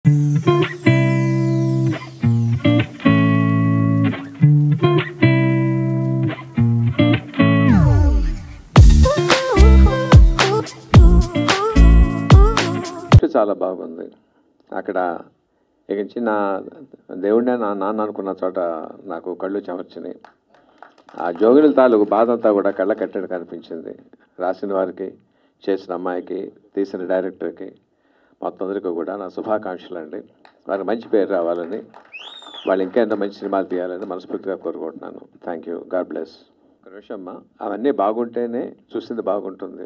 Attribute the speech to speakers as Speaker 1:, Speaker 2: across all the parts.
Speaker 1: చాలా బాగుంది అక్కడ ఇక నుంచి నా దేవుడినే నా నాన్న అనుకున్న చోట నాకు కళ్ళు చెమర్చినాయి ఆ జోగిల తాలూకు బాధ అంతా కూడా కళ్ళ కట్టడి కనిపించింది రాసిన వారికి చేసిన అమ్మాయికి తీసిన డైరెక్టర్కి మొత్తం అందరికీ కూడా నా శుభాకాంక్షలు అండి వారికి మంచి పేరు రావాలని వాళ్ళు ఇంకా ఎంత మంచి సినిమాలు తీయాలని మనస్ఫూర్తిగా కోరుకుంటున్నాను థ్యాంక్ యూ గాడ్ బ్లెస్ ఒక నిమిషం అమ్మా అవన్నీ బాగుంటేనే చూసింది బాగుంటుంది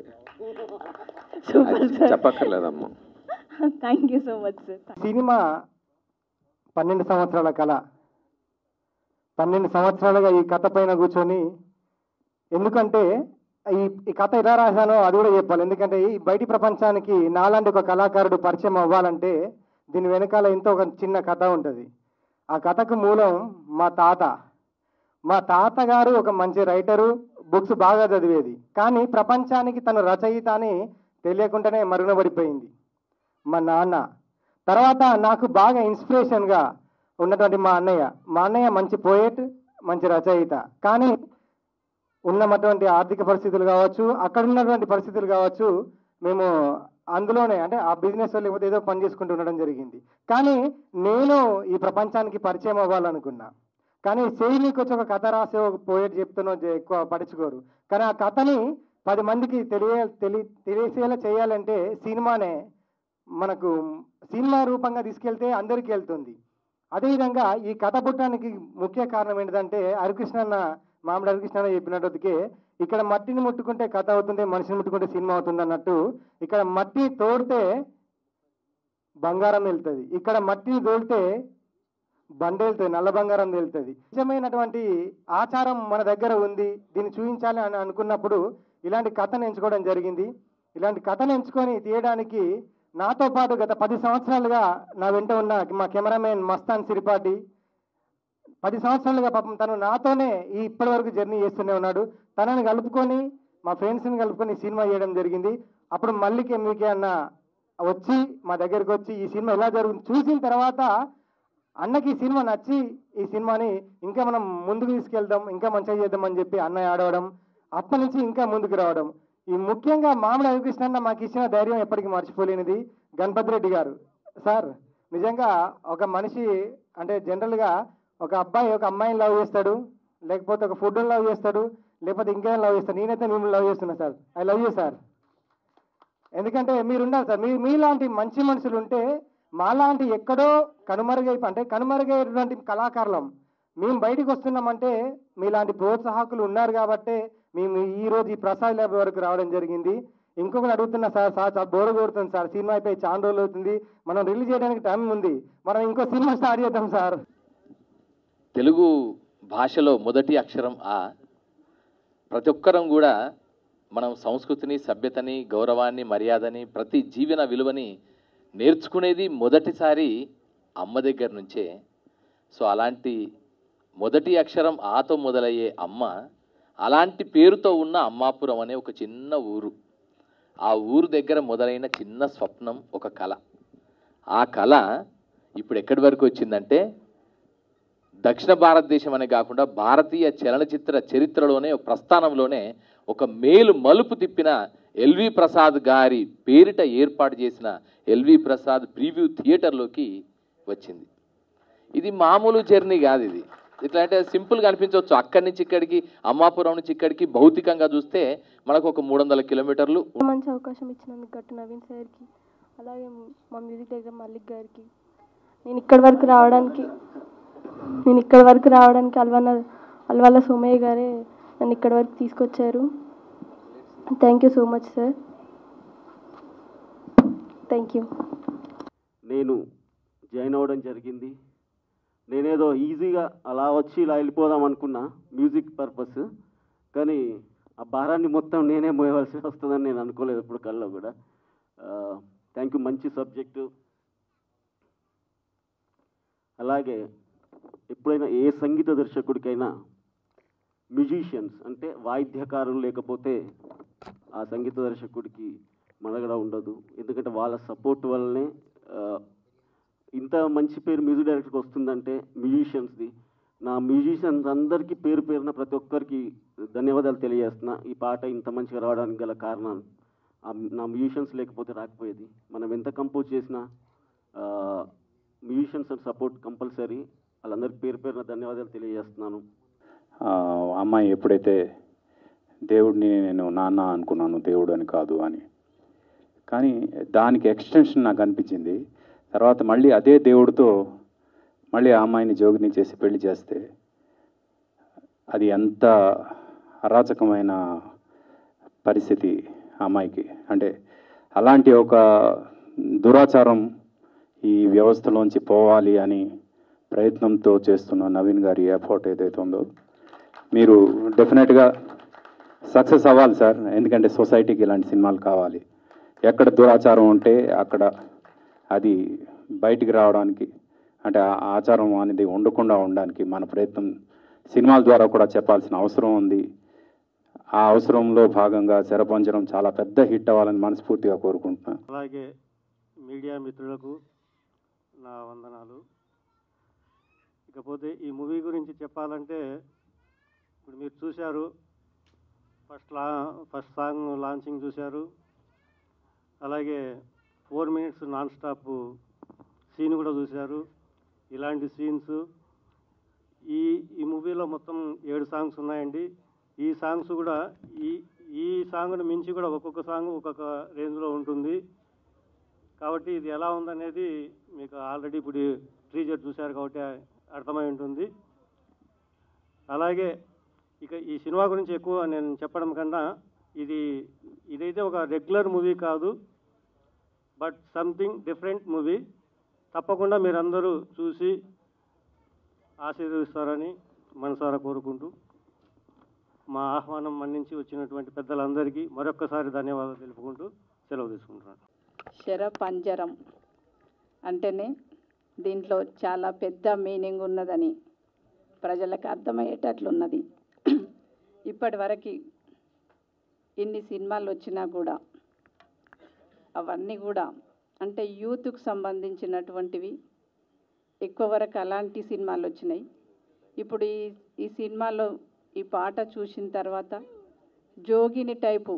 Speaker 2: సూపర్
Speaker 1: అది
Speaker 2: సార్
Speaker 1: చెప్పక్కర్లేదమ్మా
Speaker 2: thank you so much sir
Speaker 3: సినిమా పన్నెండు సంవత్సరాల కళ పన్నెండు సంవత్సరాలుగా ఈ కథ పైన కూర్చొని ఎందుకంటే ఈ ఈ కథ ఎలా రాశానో అది కూడా చెప్పాలి ఎందుకంటే ఈ బయటి ప్రపంచానికి నాలాంటి ఒక కళాకారుడు పరిచయం అవ్వాలంటే దీని వెనకాల ఎంతో ఒక చిన్న కథ ఉంటుంది ఆ కథకు మూలం మా తాత మా తాతగారు ఒక మంచి రైటరు బుక్స్ బాగా చదివేది కానీ ప్రపంచానికి తను రచయిత అని తెలియకుండానే మరుగునబడిపోయింది మా నాన్న తర్వాత నాకు బాగా ఇన్స్పిరేషన్గా ఉన్నటువంటి మా అన్నయ్య మా అన్నయ్య మంచి పోయెట్ మంచి రచయిత కానీ ఉన్నటువంటి ఆర్థిక పరిస్థితులు కావచ్చు అక్కడ ఉన్నటువంటి పరిస్థితులు కావచ్చు మేము అందులోనే అంటే ఆ బిజినెస్ లేకపోతే ఏదో పని చేసుకుంటూ ఉండడం జరిగింది కానీ నేను ఈ ప్రపంచానికి పరిచయం అవ్వాలనుకున్నా కానీ శైలికి వచ్చి ఒక కథ రాసే ఒక పోయేట్ చెప్తున్నో ఎక్కువ పడుచుకోరు కానీ ఆ కథని పది మందికి తెలియ తెలి తెలిసేలా చేయాలంటే సినిమానే మనకు సినిమా రూపంగా తీసుకెళ్తే అందరికీ వెళ్తుంది అదేవిధంగా ఈ కథ పుట్టడానికి ముఖ్య కారణం ఏంటంటే హరికృష్ణన్న మామిడి హరికృష్ణన్న చెప్పినట్టుకే ఇక్కడ మట్టిని ముట్టుకుంటే కథ అవుతుంది మనిషిని ముట్టుకుంటే సినిమా అవుతుంది అన్నట్టు ఇక్కడ మట్టి తోడితే బంగారం వెళ్తుంది ఇక్కడ మట్టిని తోడితే బండ వెళ్తుంది నల్ల బంగారం వెళ్తుంది నిజమైనటువంటి ఆచారం మన దగ్గర ఉంది దీన్ని చూపించాలి అని అనుకున్నప్పుడు ఇలాంటి కథను ఎంచుకోవడం జరిగింది ఇలాంటి కథను ఎంచుకొని తీయడానికి నాతో పాటు గత పది సంవత్సరాలుగా నా వెంట ఉన్న మా కెమెరామెన్ మస్తాన్ సిరిపాటి పది సంవత్సరాలుగా పాపం తను నాతోనే ఈ ఇప్పటి వరకు జర్నీ చేస్తూనే ఉన్నాడు తనని కలుపుకొని మా ఫ్రెండ్స్ని కలుపుకొని ఈ సినిమా చేయడం జరిగింది అప్పుడు మల్లికి మీకే అన్న వచ్చి మా దగ్గరికి వచ్చి ఈ సినిమా ఎలా జరుగుతుంది చూసిన తర్వాత అన్నకి ఈ సినిమా నచ్చి ఈ సినిమాని ఇంకా మనం ముందుకు తీసుకెళ్దాం ఇంకా మంచిగా చేద్దాం అని చెప్పి అన్నయ్య ఆడవడం అప్పటి నుంచి ఇంకా ముందుకు రావడం ఈ ముఖ్యంగా మామిడి హరికృష్ణ అన్న మాకు ఇచ్చిన ధైర్యం ఎప్పటికీ మర్చిపోలేనిది గణపతి రెడ్డి గారు సార్ నిజంగా ఒక మనిషి అంటే జనరల్గా ఒక అబ్బాయి ఒక అమ్మాయిని లవ్ చేస్తాడు లేకపోతే ఒక ఫుడ్ని లవ్ చేస్తాడు లేకపోతే ఇంకేమైనా లవ్ చేస్తాడు నేనైతే మిమ్మల్ని లవ్ చేస్తున్నా sir I love you sir ఎందుకంటే మీరు ఉండాలి సార్ మీ మీలాంటి మంచి మనుషులు ఉంటే మాలాంటి ఎక్కడో కనుమరుగైపు అంటే కనుమరుగైనటువంటి కళాకారులం మేము బయటికి వస్తున్నామంటే మీలాంటి ప్రోత్సాహకులు ఉన్నారు కాబట్టే మేము ఈ రోజు ఈ ప్రసాద్ ల్యాబ్ వరకు రావడం జరిగింది ఇంకొకటి అడుగుతున్నా సార్ సార్ చాలా బోర్ కొడుతుంది సార్ సినిమా అయిపోయి చాలా రోజులు అవుతుంది మనం రిలీజ్ చేయడానికి టైం ఉంది మనం ఇంకో సినిమా స్టార్ట్ చేద్దాం సార్
Speaker 4: తెలుగు భాషలో మొదటి అక్షరం ఆ ప్రతి ఒక్కరం కూడా మనం సంస్కృతిని సభ్యతని గౌరవాన్ని మర్యాదని ప్రతి జీవన విలువని నేర్చుకునేది మొదటిసారి అమ్మ దగ్గర నుంచే సో అలాంటి మొదటి అక్షరం ఆతో మొదలయ్యే అమ్మ అలాంటి పేరుతో ఉన్న అమ్మాపురం అనే ఒక చిన్న ఊరు ఆ ఊరు దగ్గర మొదలైన చిన్న స్వప్నం ఒక కళ ఆ కళ ఇప్పుడు ఎక్కడి వరకు వచ్చిందంటే దక్షిణ భారతదేశం అనే కాకుండా భారతీయ చలనచిత్ర చరిత్రలోనే ఒక ప్రస్థానంలోనే ఒక మేలు మలుపు తిప్పిన ఎల్వి ప్రసాద్ గారి పేరిట ఏర్పాటు చేసిన ఎల్వి ప్రసాద్ ప్రీవ్యూ థియేటర్లోకి వచ్చింది ఇది మామూలు జర్నీ కాదు ఇది ఇట్లా అంటే సింపుల్గా అనిపించవచ్చు అక్కడి నుంచి ఇక్కడికి అమ్మాపురం నుంచి ఇక్కడికి భౌతికంగా చూస్తే మనకు ఒక మూడు వందల కిలోమీటర్లు
Speaker 5: మంచి అవకాశం ఇచ్చినందుకు గట్టు నవీన్ సార్కి అలాగే మా మ్యూజిక్ డైరెక్టర్ మల్లిక్ గారికి నేను ఇక్కడి వరకు రావడానికి నేను ఇక్కడి వరకు రావడానికి అల్వాల అల్వాల సోమయ్య గారే నన్ను ఇక్కడి వరకు తీసుకొచ్చారు thank you so much sir thank you
Speaker 6: నేను జాయిన్ అవ్వడం జరిగింది నేనేదో ఈజీగా అలా వచ్చి ఇలా వెళ్ళిపోదాం అనుకున్నా మ్యూజిక్ పర్పస్ కానీ ఆ భారాన్ని మొత్తం నేనే మోయవలసి వస్తుందని నేను అనుకోలేదు ఇప్పుడు కల్లో కూడా థ్యాంక్ యూ మంచి సబ్జెక్టు అలాగే ఎప్పుడైనా ఏ సంగీత దర్శకుడికైనా మ్యూజిషియన్స్ అంటే వాయిద్యకారులు లేకపోతే ఆ సంగీత దర్శకుడికి మనగడ ఉండదు ఎందుకంటే వాళ్ళ సపోర్ట్ వల్లనే ఆ, ఇంత మంచి పేరు మ్యూజిక్ డైరెక్టర్కి వస్తుందంటే మ్యూజిషియన్స్ది నా మ్యూజిషియన్స్ అందరికీ పేరు పేరున ప్రతి ఒక్కరికి ధన్యవాదాలు తెలియజేస్తున్నా ఈ పాట ఇంత మంచిగా రావడానికి గల కారణాలు ఆ నా మ్యూజిషియన్స్ లేకపోతే రాకపోయేది మనం ఎంత కంపోజ్ చేసినా మ్యూజిషియన్స్ సపోర్ట్ కంపల్సరీ వాళ్ళందరికీ పేరు పేరున ధన్యవాదాలు తెలియజేస్తున్నాను
Speaker 7: ఆ అమ్మాయి ఎప్పుడైతే దేవుడిని నేను నాన్న అనుకున్నాను దేవుడు అని కాదు అని కానీ దానికి ఎక్స్టెన్షన్ నాకు అనిపించింది తర్వాత మళ్ళీ అదే దేవుడితో మళ్ళీ ఆ అమ్మాయిని జోగిని చేసి పెళ్లి చేస్తే అది ఎంత అరాచకమైన పరిస్థితి ఆ అమ్మాయికి అంటే అలాంటి ఒక దురాచారం ఈ వ్యవస్థలోంచి పోవాలి అని ప్రయత్నంతో చేస్తున్న నవీన్ గారి ఎఫర్ట్ ఏదైతే ఉందో మీరు డెఫినెట్గా సక్సెస్ అవ్వాలి సార్ ఎందుకంటే సొసైటీకి ఇలాంటి సినిమాలు కావాలి ఎక్కడ దురాచారం ఉంటే అక్కడ అది బయటికి రావడానికి అంటే ఆ ఆచారం అనేది ఉండకుండా ఉండడానికి మన ప్రయత్నం సినిమాల ద్వారా కూడా చెప్పాల్సిన అవసరం ఉంది ఆ అవసరంలో భాగంగా శరపంజరం చాలా పెద్ద హిట్ అవ్వాలని మనస్ఫూర్తిగా కోరుకుంటున్నాను
Speaker 8: అలాగే మీడియా మిత్రులకు నా వందనాలు ఇకపోతే ఈ మూవీ గురించి చెప్పాలంటే ఇప్పుడు మీరు చూశారు ఫస్ట్ లా ఫస్ట్ సాంగ్ లాంచింగ్ చూశారు అలాగే four minutes non stop scene కూడా చూశారు ఇలాంటి సీన్స్ ఈ ఈ మూవీలో మొత్తం ఏడు సాంగ్స్ ఉన్నాయండి ఈ సాంగ్స్ కూడా ఈ ఈ సాంగ్ను మించి కూడా ఒక్కొక్క సాంగ్ ఒక్కొక్క రేంజ్లో ఉంటుంది కాబట్టి ఇది ఎలా ఉందనేది మీకు ఆల్రెడీ ఇప్పుడు ట్రీజర్ చూశారు కాబట్టి అర్థమై ఉంటుంది అలాగే ఇక ఈ సినిమా గురించి ఎక్కువ నేను చెప్పడం కన్నా ఇది ఇదైతే ఒక రెగ్యులర్ మూవీ కాదు బట్ సంథింగ్ డిఫరెంట్ మూవీ తప్పకుండా మీరందరూ చూసి ఆశీర్వదిస్తారని మనసారా కోరుకుంటూ మా ఆహ్వానం మన్నించి వచ్చినటువంటి పెద్దలందరికీ మరొక్కసారి ధన్యవాదాలు తెలుపుకుంటూ సెలవు తీసుకుంటున్నాను
Speaker 9: శరపంజరం అంటేనే దీంట్లో చాలా పెద్ద మీనింగ్ ఉన్నదని ప్రజలకు అర్థమయ్యేటట్లున్నది ఇప్పటి వరకు ఇన్ని సినిమాలు వచ్చినా కూడా అవన్నీ కూడా అంటే యూత్కు సంబంధించినటువంటివి ఎక్కువ వరకు అలాంటి సినిమాలు వచ్చినాయి ఇప్పుడు ఈ ఈ సినిమాలో ఈ పాట చూసిన తర్వాత జోగిని టైపు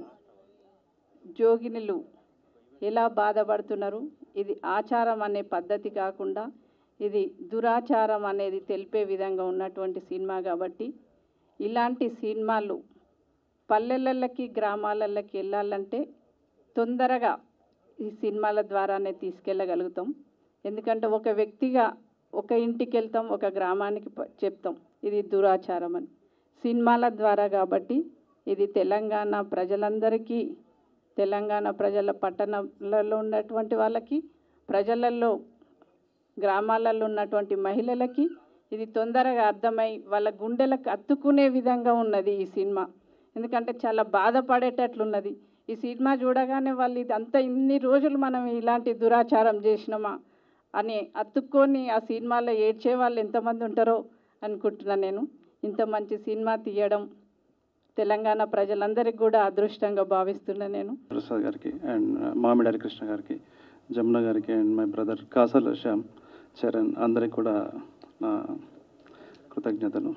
Speaker 9: జోగినులు ఎలా బాధపడుతున్నారు ఇది ఆచారం అనే పద్ధతి కాకుండా ఇది దురాచారం అనేది తెలిపే విధంగా ఉన్నటువంటి సినిమా కాబట్టి ఇలాంటి సినిమాలు పల్లెలకి గ్రామాలకి వెళ్ళాలంటే తొందరగా ఈ సినిమాల ద్వారానే తీసుకెళ్ళగలుగుతాం ఎందుకంటే ఒక వ్యక్తిగా ఒక ఇంటికి వెళ్తాం ఒక గ్రామానికి ప- చెప్తాం ఇది దురాచారం అని సినిమాల ద్వారా కాబట్టి ఇది తెలంగాణ ప్రజలందరికీ తెలంగాణ ప్రజల పట్టణాలలో ఉన్నటువంటి వాళ్ళకి ప్రజలలో గ్రామాలలో ఉన్నటువంటి మహిళలకి ఇది తొందరగా అర్థమై వాళ్ళ గుండెలకు అత్తుకునే విధంగా ఉన్నది ఈ సినిమా ఎందుకంటే చాలా బాధపడేటట్లున్నది ఈ సినిమా చూడగానే వాళ్ళు ఇది అంత ఇన్ని రోజులు మనం ఇలాంటి దురాచారం చేసినామా అని అతుక్కొని ఆ సినిమాలో ఏడ్చే వాళ్ళు ఎంతమంది ఉంటారో అనుకుంటున్నాను నేను ఇంత మంచి సినిమా తీయడం తెలంగాణ ప్రజలందరికీ కూడా అదృష్టంగా భావిస్తున్నాను నేను
Speaker 10: ప్రసాద్ గారికి అండ్ మామిడి హరికృష్ణ గారికి జమున గారికి and my brother Kasala Shyam Charan అందరికి కూడా నా కృతజ్ఞతలు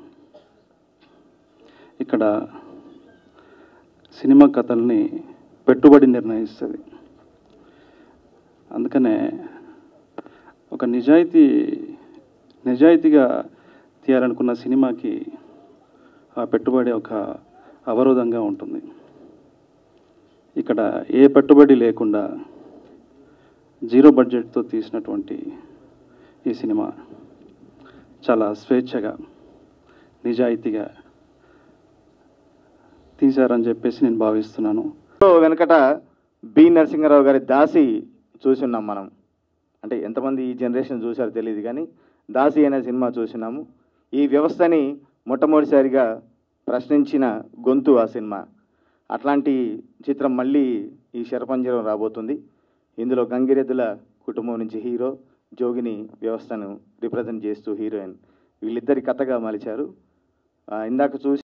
Speaker 10: ఇక్కడ సినిమా కథల్ని పెట్టుబడి నిర్ణయిస్తుంది అందుకనే ఒక నిజాయితీ నిజాయితీగా తీయాలనుకున్న సినిమాకి ఆ పెట్టుబడి ఒక అవరోధంగా ఉంటుంది ఇక్కడ ఏ పెట్టుబడి లేకుండా జీరో బడ్జెట్తో తీసినటువంటి ఈ సినిమా చాలా స్వేచ్ఛగా నిజాయితీగా తీశారని చెప్పేసి నేను భావిస్తున్నాను
Speaker 11: వెనకట బి నరసింహారావు గారి దాసి చూసున్నాం మనం అంటే ఎంతమంది ఈ జనరేషన్ చూశారో తెలియదు కానీ దాసి అనే సినిమా చూసినాము ఈ వ్యవస్థని మొట్టమొదటిసారిగా ప్రశ్నించిన గొంతు ఆ సినిమా అట్లాంటి చిత్రం మళ్ళీ ఈ శరపంజరం రాబోతుంది ఇందులో గంగిరెద్దుల కుటుంబం నుంచి హీరో జోగిని వ్యవస్థను రిప్రజెంట్ చేస్తూ హీరోయిన్ వీళ్ళిద్దరి కథగా మలిచారు ఆ, ఇందాక చూసి